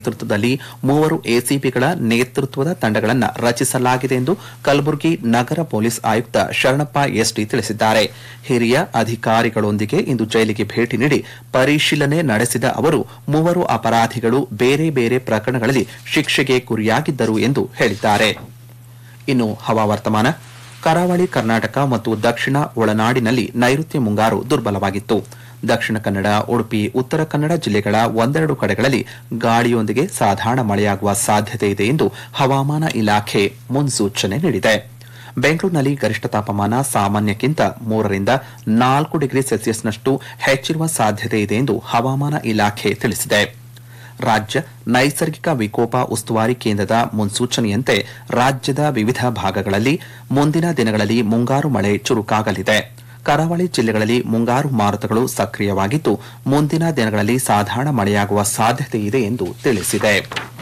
ನೇತೃತ್ವದಲ್ಲಿ ಮೂವರು ಎಸಿಪಿಗಳ ನೇತೃತ್ವದ ತಂಡಗಳನ್ನು ರಚಿಸಲಾಗಿದೆ ಎಂದು ಕಲಬುರಗಿ ನಗರ ಪೊಲೀಸ್ ಆಯುಕ್ತ ಶರಣಪ್ಪ ಎಸ್ಟಿ ತಿಳಿಸಿದ್ದಾರೆ ಹಿರಿಯ ಅಧಿಕಾರಿಗಳೊಂದಿಗೆ ಇಂದು ಜೈಲಿಗೆ ಭೇಟಿ ನೀಡಿ ಪರಿಶೀಲನೆ ನಡೆಸಿದ ಅವರು ಮೂವರು ಅಪರಾಧಿಗಳು ಬೇರೆ ಬೇರೆ ಪ್ರಕರಣಗಳಲ್ಲಿ ಶಿಕ್ಷೆಗೆ ಗುರಿಯಾಗಿದ್ದರು ಎಂದು ಹೇಳಿದ್ದಾರೆ ಇನ್ನು ಹವಾವರ್ತಮಾನ ಕರಾವಳಿ ಕರ್ನಾಟಕ ಮತ್ತು ದಕ್ಷಿಣ ಒಳನಾಡಿನಲ್ಲಿ ನೈಋತ್ಯ ಮುಂಗಾರು ದುರ್ಬಲವಾಗಿತ್ತು ದಕ್ಷಿಣ ಕನ್ನಡ ಉಡುಪಿ ಉತ್ತರ ಕನ್ನಡ ಜಿಲ್ಲೆಗಳ ಒಂದೆರಡು ಕಡೆಗಳಲ್ಲಿ ಗಾಳಿಯೊಂದಿಗೆ ಸಾಧಾರಣ ಮಳೆಯಾಗುವ ಸಾಧ್ಯತೆ ಇದೆ ಎಂದು ಹವಾಮಾನ ಇಲಾಖೆ ಮುನ್ಸೂಚನೆ ನೀಡಿದೆ ಬೆಂಗಳೂರಿನಲ್ಲಿ ಗರಿಷ್ಠ ತಾಪಮಾನ ಸಾಮಾನ್ಯಕ್ಕಿಂತ ಮೂರರಿಂದ ನಾಲ್ಕು ಡಿಗ್ರಿ ಸೆಲ್ಸಿಯಸ್ನಷ್ಟು ಹೆಚ್ಚಿರುವ ಸಾಧ್ಯತೆ ಇದೆ ಎಂದು ಹವಾಮಾನ ಇಲಾಖೆ ತಿಳಿಸಿದೆ ರಾಜ್ಯ ನೈಸರ್ಗಿಕ ವಿಕೋಪ ಉಸ್ತುವಾರಿ ಕೇಂದ್ರದ ಮುನ್ಸೂಚನೆಯಂತೆ ರಾಜ್ಯದ ವಿವಿಧ ಭಾಗಗಳಲ್ಲಿ ಮುಂದಿನ ದಿನಗಳಲ್ಲಿ ಮುಂಗಾರು ಮಳೆ ಚುರುಕಾಗಲಿದೆ ಕರಾವಳಿ ಜಿಲ್ಲೆಗಳಲ್ಲಿ ಮುಂಗಾರು ಮಾರುತಗಳು ಸಕ್ರಿಯವಾಗಿದ್ದು ಮುಂದಿನ ದಿನಗಳಲ್ಲಿ ಸಾಧಾರಣ ಮಳೆಯಾಗುವ ಸಾಧ್ಯತೆ ಇದೆ ಎಂದು ತಿಳಿಸಿದೆ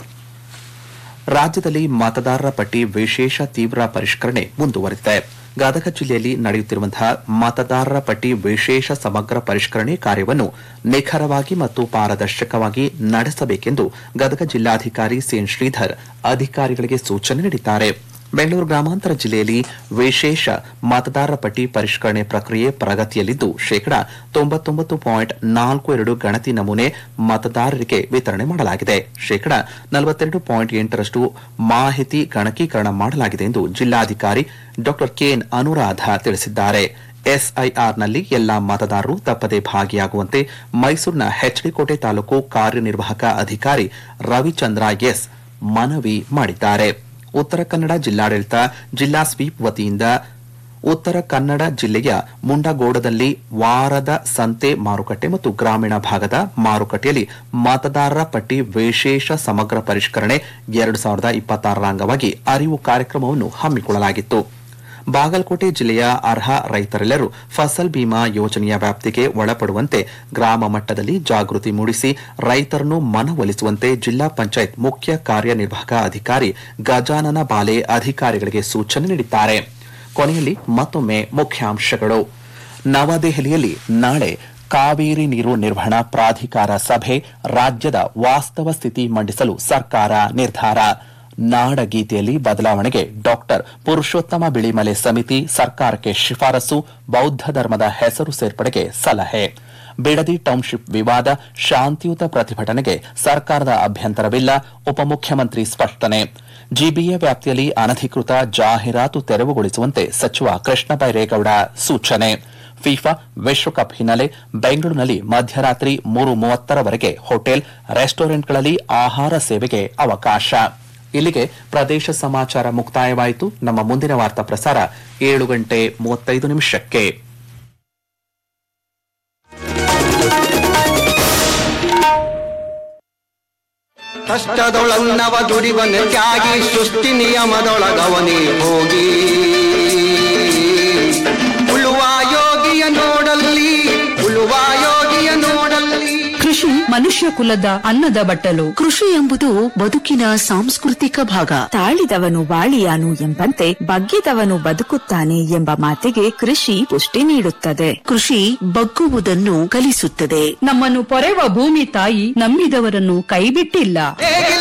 ರಾಜ್ಯದಲ್ಲಿ ಮತದಾರರ ಪಟ್ಟಿ ವಿಶೇಷ ತೀವ್ರ ಪರಿಷ್ಕರಣೆ ಮುಂದುವರೆದಿದೆ ಗದಗ ಜಿಲ್ಲೆಯಲ್ಲಿ ನಡೆಯುತ್ತಿರುವಂತಹ ಮತದಾರರ ಪಟ್ಟಿ ವಿಶೇಷ ಸಮಗ್ರ ಪರಿಷ್ಕರಣೆ ಕಾರ್ಯವನ್ನು ನಿಖರವಾಗಿ ಮತ್ತು ಪಾರದರ್ಶಕವಾಗಿ ನಡೆಸಬೇಕೆಂದು ಗದಗ ಜಿಲ್ಲಾಧಿಕಾರಿ ಸಿಎನ್ ಶ್ರೀಧರ್ ಅಧಿಕಾರಿಗಳಿಗೆ ಸೂಚನೆ ನೀಡಿದ್ದಾರೆ ಬೆಂಗಳೂರು ಗ್ರಾಮಾಂತರ ಜಿಲ್ಲೆಯಲ್ಲಿ ವಿಶೇಷ ಮತದಾರರ ಪಟ್ಟಿ ಪರಿಷ್ಕರಣೆ ಪ್ರಕ್ರಿಯೆ ಪ್ರಗತಿಯಲ್ಲಿದ್ದು ಶೇಕಡಾ ತೊಂಬತ್ತೊಂಬತ್ತು ಪಾಯಿಂಟ್ ನಾಲ್ಕು ಎರಡು ಗಣತಿ ನಮೂನೆ ಮತದಾರರಿಗೆ ವಿತರಣೆ ಮಾಡಲಾಗಿದೆ ಶೇಕಡಾ ನಲವತ್ತೆರಡು ಪಾಯಿಂಟ್ ಎಂಟರಷ್ಟು ಮಾಹಿತಿ ಗಣಕೀಕರಣ ಮಾಡಲಾಗಿದೆ ಎಂದು ಜಿಲ್ಲಾಧಿಕಾರಿ ಡಾ ಕೆಎನ್ ಅನುರಾಧ ತಿಳಿಸಿದ್ದಾರೆ ಎಸ್ಐಆರ್ನಲ್ಲಿ ಎಲ್ಲಾ ಮತದಾರರು ತಪ್ಪದೆ ಭಾಗಿಯಾಗುವಂತೆ ಮೈಸೂರಿನ ಹೆಚ್ಡಿಕೋಟೆ ತಾಲೂಕು ಕಾರ್ಯನಿರ್ವಾಹಕ ಅಧಿಕಾರಿ ರವಿಚಂದ್ರ ಎಸ್ ಮನವಿ ಮಾಡಿದ್ದಾರೆ ಉತ್ತರ ಕನ್ನಡ ಜಿಲ್ಲಾಡಳಿತ ಜಿಲ್ಲಾ ಸ್ವೀಪ್ ವತಿಯಿಂದ ಉತ್ತರ ಕನ್ನಡ ಜಿಲ್ಲೆಯ ಮುಂಡಗೋಡದಲ್ಲಿ ವಾರದ ಸಂತೆ ಮಾರುಕಟ್ಟೆ ಮತ್ತು ಗ್ರಾಮೀಣ ಭಾಗದ ಮಾರುಕಟ್ಟೆಯಲ್ಲಿ ಮತದಾರರ ಪಟ್ಟಿ ವಿಶೇಷ ಸಮಗ್ರ ಪರಿಷ್ಕರಣೆ ಎರಡು ಸಾವಿರದ ಇಪ್ಪತ್ತಾರರ ಅಂಗವಾಗಿ ಅರಿವು ಕಾರ್ಯಕ್ರಮವನ್ನು ಹಮ್ಮಿಕೊಳ್ಳಲಾಗಿತ್ತು ಬಾಗಲಕೋಟೆ ಜಿಲ್ಲೆಯ ಅರ್ಹ ರೈತರೆಲ್ಲರೂ ಫಸಲ್ ಬಿಮಾ ಯೋಜನೆಯ ವ್ಯಾಪ್ತಿಗೆ ಒಳಪಡುವಂತೆ ಗ್ರಾಮ ಮಟ್ಟದಲ್ಲಿ ಜಾಗೃತಿ ಮೂಡಿಸಿ ರೈತರನ್ನು ಮನವೊಲಿಸುವಂತೆ ಜಿಲ್ಲಾ ಪಂಚಾಯತ್ ಮುಖ್ಯ ಕಾರ್ಯನಿರ್ವಾಹಕ ಅಧಿಕಾರಿ ಗಜಾನನ ಬಾಲೆ ಅಧಿಕಾರಿಗಳಿಗೆ ಸೂಚನೆ ನೀಡಿದ್ದಾರೆ ಕೊನೆಯಲ್ಲಿ ಮತ್ತೊಮ್ಮೆ ಮುಖ್ಯಾಂಶಗಳು ನವದೆಹಲಿಯಲ್ಲಿ ನಾಳೆ ಕಾವೇರಿ ನೀರು ನಿರ್ವಹಣಾ ಪ್ರಾಧಿಕಾರ ಸಭೆ ರಾಜ್ಯದ ವಾಸ್ತವ ಸ್ಥಿತಿ ಮಂಡಿಸಲು ಸರ್ಕಾರ ನಿರ್ಧಾರ ನಾಡಗೀತೆಯಲ್ಲಿ ಬದಲಾವಣೆಗೆ ಡಾಕ್ಟರ್ ಪುರುಷೋತ್ತಮ ಬಿಳಿಮಲೆ ಸಮಿತಿ ಸರ್ಕಾರಕ್ಕೆ ಶಿಫಾರಸು ಬೌದ್ಧ ಧರ್ಮದ ಹೆಸರು ಸೇರ್ಪಡೆಗೆ ಸಲಹೆ ಬಿಡದಿ ಟೌನ್ಶಿಪ್ ವಿವಾದ ಶಾಂತಿಯುತ ಪ್ರತಿಭಟನೆಗೆ ಸರ್ಕಾರದ ಅಭ್ಯಂತರವಿಲ್ಲ ಉಪಮುಖ್ಯಮಂತ್ರಿ ಸ್ಪಷ್ಟನೆ ಜಿಬಿಎ ವ್ಯಾಪ್ತಿಯಲ್ಲಿ ಅನಧಿಕೃತ ಜಾಹೀರಾತು ತೆರವುಗೊಳಿಸುವಂತೆ ಸಚಿವ ಕೃಷ್ಣ ಬೈರೇಗೌಡ ಸೂಚನೆ ಫಿಫಾ ವಿಶ್ವಕಪ್ ಹಿನ್ನೆಲೆ ಬೆಂಗಳೂರಿನಲ್ಲಿ ಮಧ್ಯರಾತ್ರಿ ಮೂರು ಮೂವತ್ತರವರೆಗೆ ಹೋಟೆಲ್ ರೆಸ್ಟೋರೆಂಟ್ಗಳಲ್ಲಿ ಆಹಾರ ಸೇವೆಗೆ ಅವಕಾಶ ಇಲ್ಲಿಗೆ ಪ್ರದೇಶ ಸಮಾಚಾರ ಮುಕ್ತಾಯವಾಯಿತು ನಮ್ಮ ಮುಂದಿನ ವಾರ್ತಾ ಪ್ರಸಾರ ಏಳು ಗಂಟೆ ಮೂವತ್ತೈದು ನಿಮಿಷಕ್ಕೆ ಕಷ್ಟದೊಳನ್ನವ ದುಡಿವನ ತ್ಯಾಗಿ ಸೃಷ್ಟಿ ನಿಯಮದೊಳಗವನೇ ಹೋಗಿ ಉಳುವ ಯೋಗಿಯ ನೋಡಲ್ಲಿ ಉಳುವ ಯೋಗಿಯ ನೋಡಲ್ಲಿ ಕೃಷಿ ಮನುಷ್ಯ ಕುಲದ ಅನ್ನದ ಬಟ್ಟಲು ಕೃಷಿ ಎಂಬುದು ಬದುಕಿನ ಸಾಂಸ್ಕೃತಿಕ ಭಾಗ ತಾಳಿದವನು ಬಾಳಿಯಾನು ಎಂಬಂತೆ ಬಗ್ಗಿದವನು ಬದುಕುತ್ತಾನೆ ಎಂಬ ಮಾತಿಗೆ ಕೃಷಿ ಪುಷ್ಟಿ ನೀಡುತ್ತದೆ ಕೃಷಿ ಬಗ್ಗುವುದನ್ನು ಕಲಿಸುತ್ತದೆ ನಮ್ಮನ್ನು ಪೊರೆವ ಭೂಮಿ ತಾಯಿ ನಂಬಿದವರನ್ನು ಕೈಬಿಟ್ಟಿಲ್ಲ